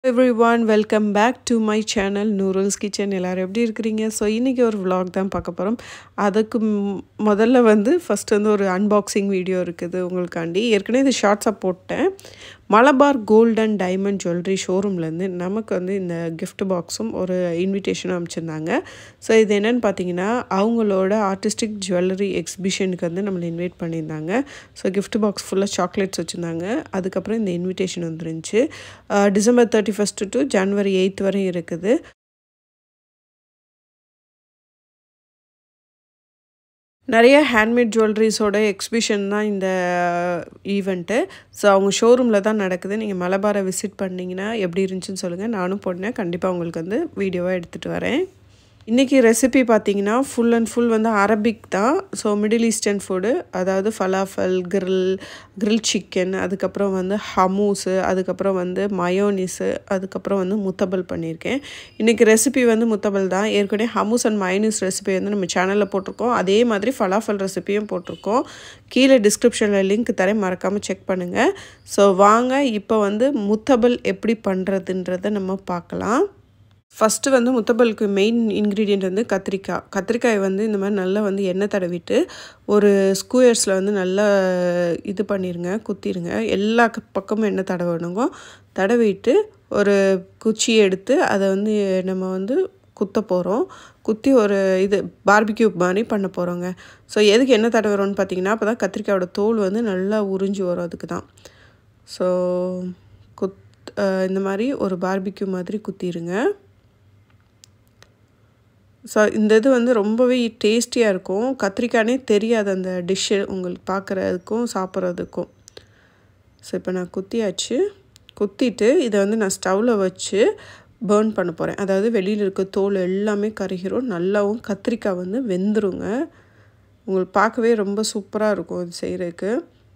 every everyone welcome back to my channel நூரல்ஸ் kitchen எல்லோரும் எப்படி இருக்கிறீங்க ஸோ இன்றைக்கி ஒரு vlog தான் பார்க்க போகிறோம் அதுக்கு ம்- முதல்ல வந்து ஃபஸ்ட் வந்து ஒரு அன்பாக்சிங் வீடியோ இருக்குது உங்களுக்காண்டி ஏற்கனவே இது ஷார்ட்ஸாக போட்டேன் Malabar gold and diamond jewellery ஷோரூம்லேருந்து நமக்கு வந்து இந்த gift பாக்ஸும் ஒரு இன்விடேஷனும் அமைச்சிருந்தாங்க ஸோ இது என்னென்னு பார்த்தீங்கன்னா அவங்களோட ஆர்டிஸ்டிக் ஜுவல்லரி எக்ஸிபிஷனுக்கு வந்து நம்மளை இன்வைட் பண்ணியிருந்தாங்க ஸோ gift பாக்ஸ் ஃபுல்லாக சாக்லேட்ஸ் வச்சுருந்தாங்க அதுக்கப்புறம் இந்த இன்விடேஷன் வந்துருந்துச்சு uh December thirty first to January eight வரையும் இருக்குது நிறைய ஹேண்ட்மேட் ஜுவல்லரிஸோட எக்ஸிபிஷன் தான் இந்த ஈவெண்ட்டு ஸோ அவங்க ஷோரூமில் தான் நடக்குது நீங்கள் மலபாரை விசிட் பண்ணிங்கன்னா எப்படி இருந்துச்சுன்னு சொல்லுங்கள் நானும் போனேன் கண்டிப்பாக உங்களுக்கு வந்து வீடியோவாக எடுத்துகிட்டு வரேன் இன்றைக்கி ரெசிபி பார்த்தீங்கன்னா ஃபுல் அண்ட் ஃபுல் வந்து அரபிக் தான் ஸோ மிடில் ஈஸ்டர்ன் ஃபுட்டு அதாவது ஃபலாஃபல் கிரில் கிரில் சிக்கன் அதுக்கப்புறம் வந்து ஹமூஸு அதுக்கப்புறம் வந்து மயோனிஸு அதுக்கப்புறம் வந்து முத்தபல் பண்ணியிருக்கேன் இன்றைக்கி ரெசிபி வந்து முத்தபல் தான் ஏற்கனவே ஹமூஸ் அண்ட் மயோனிஸ் ரெசிபி வந்து நம்ம சேனலில் போட்டிருக்கோம் அதே மாதிரி ஃபலாஃபல் ரெசிபியும் போட்டிருக்கோம் கீழே டிஸ்கிரிப்ஷனில் லிங்க் தரேன் மறக்காமல் செக் பண்ணுங்கள் ஸோ வாங்க இப்போ வந்து முத்தபல் எப்படி பண்ணுறதுன்றதை நம்ம பார்க்கலாம் ஃபஸ்ட்டு வந்து முத்தபலுக்கு மெயின் இன்க்ரீடியண்ட் வந்து கத்திரிக்காய் கத்திரிக்காய் வந்து இந்த மாதிரி நல்லா வந்து எண்ணெய் தடவிட்டு ஒரு ஸ்கூயர்ஸில் வந்து நல்லா இது பண்ணிடுங்க குத்திடுங்க எல்லா க- பக்கமும் எண்ணெய் தடவணுங்க தடவிட்டு ஒரு குச்சி எடுத்து அதை வந்து நம்ம வந்து குத்த போகிறோம் குத்தி ஒரு இது பார்பிக்யூ மாதிரி பண்ண போகிறோங்க ஸோ எதுக்கு எண்ணெய் தடவுறோம்னு பார்த்தீங்கன்னா அப்போ தான் கத்திரிக்காயோட தோல் வந்து நல்லா உறிஞ்சி வரும் அதுக்கு தான் ஸோ குத் அஹ் இந்த மாதிரி ஒரு பார்பிக்யூ மாதிரி குத்திடுங்க ஸோ இந்த இது வந்து ரொம்பவே டேஸ்டியாக இருக்கும் கத்திரிக்காய்னே தெரியாது அந்த டிஷ்ஷு உங்களுக்கு பார்க்குறதுக்கும் சாப்பிட்றதுக்கும் ஸோ இப்போ நான் குத்தியாச்சு குத்திட்டு இதை வந்து நான் ஸ்டவ்வில் வச்சு பேர்ன் பண்ண போகிறேன் அதாவது வெளியில் இருக்க தோல் எல்லாமே கருகிரும் நல்லாவும் கத்திரிக்காய் வந்து வெந்துருங்க உங்களுக்கு பார்க்கவே ரொம்ப சூப்பராக இருக்கும் இது செய்கிறதுக்கு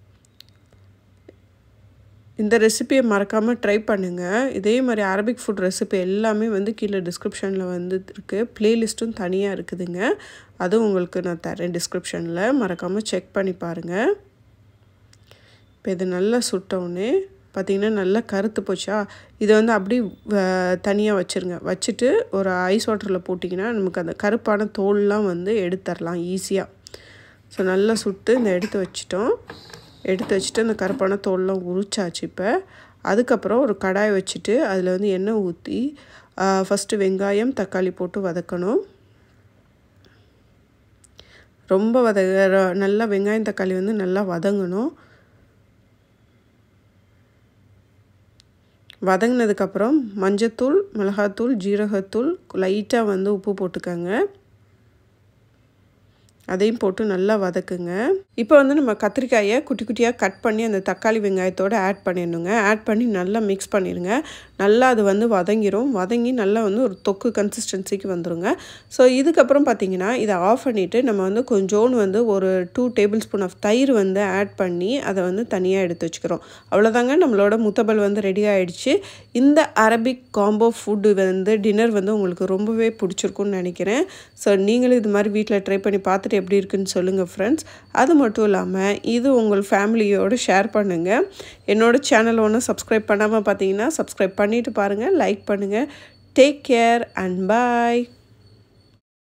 இந்த ரெசிபியை மறக்காமல் ட்ரை பண்ணுங்கள் இதே மாதிரி அரபிக் ஃபுட் ரெசிபி எல்லாமே வந்து கீழே டிஸ்கிரிப்ஷனில் வந்து இருக்குது ப்ளேலிஸ்ட்டும் தனியாக இருக்குதுங்க அதுவும் உங்களுக்கு நான் தரேன் டிஸ்கிரிப்ஷனில் மறக்காமல் செக் பண்ணி பாருங்கள் இப்போ இது நல்லா சுட்டவுடனே பார்த்தீங்கன்னா நல்லா கருத்து போச்சா இதை வந்து அப்படி தனியாக வச்சுருங்க வச்சுட்டு ஒரு ஐஸ் வாட்டரில் போட்டிங்கன்னா நமக்கு அந்த கருப்பான தோல்லாம் வந்து எடுத்துடலாம் ஈஸியாக ஸோ நல்லா சுட்டு இந்த எடுத்து வச்சிட்டோம் எடுத்து வச்சுட்டு அந்த கருப்பான தோல்லாம் உரிச்சாச்சு இப்போ அதுக்கப்புறம் ஒரு கடாய் வச்சுட்டு அதில் வந்து எண்ணெய் ஊற்றி ஃபஸ்ட்டு வெங்காயம் தக்காளி போட்டு வதக்கணும் ரொம்ப வத நல்லா வெங்காயம் தக்காளி வந்து நல்லா வதங்கணும் வதங்கினதுக்கப்புறம் மஞ்சத்தூள் மிளகாத்தூள் ஜீரகத்தூள் லைட்டாக வந்து உப்பு போட்டுக்கோங்க அதையும் போட்டு நல்லா வதக்குங்க இப்போ வந்து நம்ம கத்திரிக்காயை குட்டி குட்டியாக கட் பண்ணி அந்த தக்காளி வெங்காயத்தோடு ஆட் பண்ணிடணுங்க ஆட் பண்ணி நல்லா மிக்ஸ் பண்ணிடுங்க நல்லா அது வந்து வதங்கிரும் வதங்கி நல்லா வந்து ஒரு தொக்கு கன்சிஸ்டன்சிக்கு வந்துருங்க ஸோ இதுக்கப்புறம் பார்த்தீங்கன்னா இதை ஆஃப் பண்ணிவிட்டு நம்ம வந்து கொஞ்சோண்டு வந்து ஒரு டூ டேபிள் ஸ்பூன் ஆஃப் தயிர் வந்து ஆட் பண்ணி அதை வந்து தனியாக எடுத்து வச்சுக்கிறோம் அவ்வளோதாங்க நம்மளோட முத்தபல் வந்து ரெடி ஆயிடுச்சு இந்த அரபிக் காம்போ ஃபுட்டு வந்து டின்னர் வந்து உங்களுக்கு ரொம்பவே பிடிச்சிருக்கும்னு நினைக்கிறேன் ஸோ நீங்களும் இது மாதிரி வீட்டில் ட்ரை பண்ணி பார்த்துட்டு எப்படி இருக்குன்னு சொல்லுங்கள் ஃப்ரெண்ட்ஸ் அது மட்டும் இல்லாமல் இது உங்கள் ஃபேமிலியோடு ஷேர் பண்ணுங்கள் என்னோட சேனல் ஒன்று சப்ஸ்கிரைப் பண்ணாமல் பார்த்தீங்கன்னா சப்ஸ்கிரைப் பண்ணிவிட்டு பாருங்கள் லைக் பண்ணுங்கள் டேக் கேர் அண்ட் பாய்